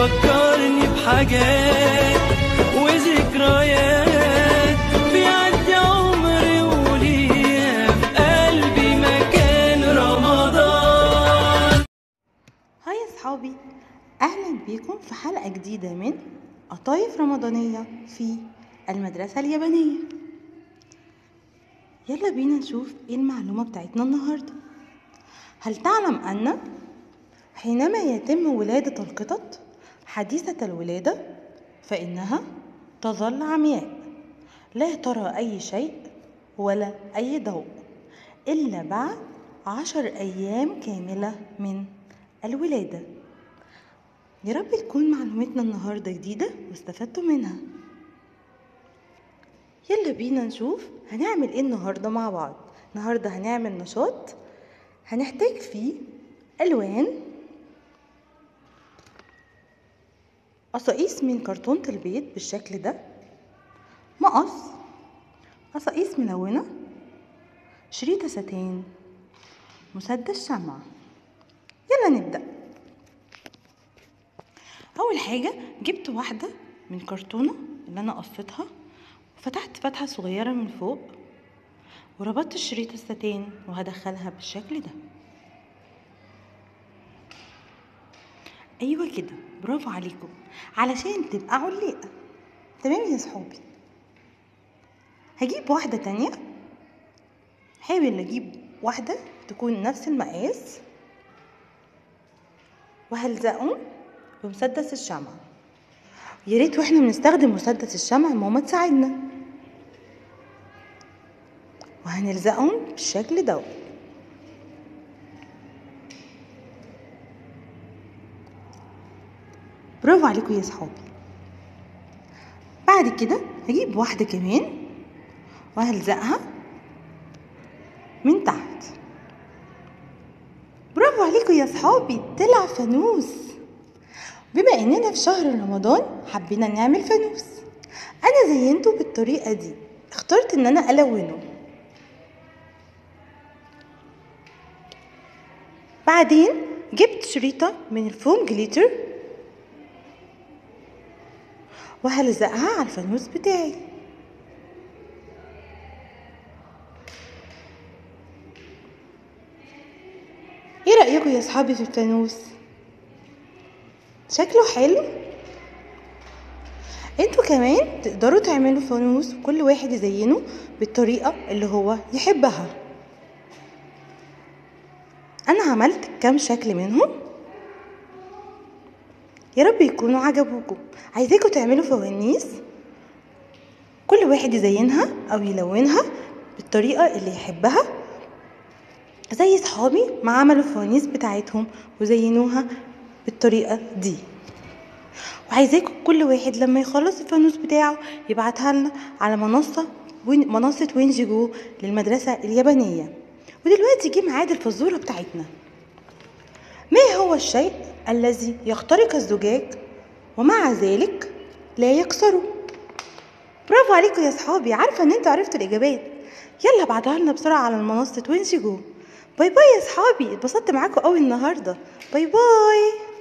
بيفكرني بحاجات وذكريات بيعدي عمري وليا في قلبي مكان رمضان هاي يا صحابي اهلا بيكم في حلقة جديدة من قطايف رمضانية في المدرسة اليابانية يلا بينا نشوف ايه المعلومة بتاعتنا النهاردة هل تعلم ان حينما يتم ولادة القطط حديثة الولادة فإنها تظل عمياء لا ترى أي شيء ولا أي ضوء إلا بعد عشر أيام كاملة من الولادة يا رب تكون معلوماتنا النهاردة جديدة واستفدتوا منها يلا بينا نشوف هنعمل ايه النهاردة مع بعض النهاردة هنعمل نشاط هنحتاج فيه ألوان قصاقيس من كرتونة البيت بالشكل ده مقص قصاقيس ملونة شريطة ستان مسدس شمع يلا نبدأ أول حاجة جبت واحدة من كرتونة اللي أنا قصيتها وفتحت فتحة صغيرة من فوق وربطت الشريط الستان وهدخلها بالشكل ده ايوه كده برافو عليكم علشان تبقى علقه تمام يا صحابي هجيب واحده تانية حاول اجيب واحده تكون نفس المقاس وهلزقهم بمسدس الشمع يا ريت واحنا بنستخدم مسدس الشمع ماما تساعدنا وهنلزقهم بالشكل دوت برافو عليكم يا صحابي بعد كده هجيب واحدة كمان وهلزقها من تحت برافو عليكم يا صحابي طلع فانوس بما اننا في شهر رمضان حبينا نعمل فانوس انا زينته بالطريقة دي اخترت ان انا الونه بعدين جبت شريطة من الفوم جليتر وهلزقها على الفانوس بتاعي ايه رأيكم يا صحابي في الفانوس شكله حلو انتوا كمان تقدروا تعملوا فانوس وكل واحد يزينه بالطريقة اللي هو يحبها انا عملت كام شكل منهم يا رب يكونوا عجبوكم عايزاكم تعملوا فوانيس كل واحد يزينها او يلونها بالطريقه اللي يحبها زي صحابي ما عملوا الفوانيس بتاعتهم وزينوها بالطريقه دي وعايزاكم كل واحد لما يخلص الفانوس بتاعه يبعتها لنا على منصه وين منصه وينجي جو للمدرسه اليابانيه ودلوقتي جه ميعاد الفزوره بتاعتنا ما هو الشيء الذي يخترق الزجاج ومع ذلك لا يكسره برافو عليكم يا صحابي عارفه ان انتوا عرفتوا الاجابات يلا ابعتوها لنا بسرعه على منصه وينشي جو باي باي يا صحابي اتبسطت معاكم قوي النهارده باي باي